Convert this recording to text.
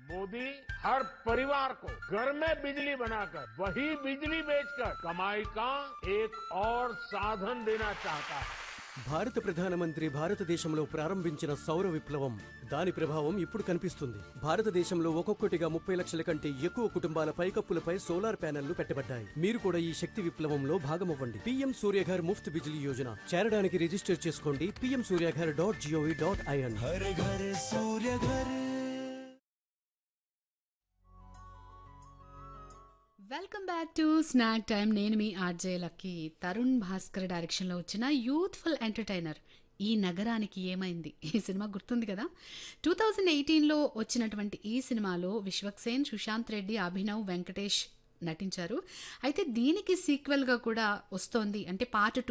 मोदी हर परिवार को घर में बिजली बनाकर वही बिजली बेचकर कमाई का एक और साधन देना चाहता है భారత ప్రధానమంత్రి భారతదేశంలో ప్రారంభించిన సౌర విప్లవం దాని ప్రభావం ఇప్పుడు కనిపిస్తుంది భారతదేశంలో ఒక్కొక్కటిగా ముప్పై లక్షల కంటే ఎక్కువ కుటుంబాల పైకప్పులపై సోలార్ ప్యానెళ్లు పెట్టబడ్డాయి మీరు కూడా ఈ శక్తి విప్లవంలో భాగమవ్వండి పీఎం సూర్యఘర్ ముఫ్త్ బిజిలీ యోజన చేరడానికి రిజిస్టర్ చేసుకోండి PM Surya Ghar dot G O V dot I N हर घर सूर्य घर welcome back to snack time నేను మీ ఆర్జే లక్కీ తరుణ్ భాస్కర్ డైరెక్షన్లో వచ్చిన యూత్ఫుల్ ఎంటర్టైనర్ ఈ నగరానికి ఏమైంది ఈ సినిమా గుర్తుంది కదా టూ థౌజండ్ ఎయిటీన్లో వచ్చినటువంటి ఈ సినిమాలో విశ్వక్సేన్ సుశాంత్ రెడ్డి అభినవ్ వెంకటేష్ నటించారు అయితే దీనికి సీక్వెల్గా కూడా వస్తోంది అంటే పార్ట్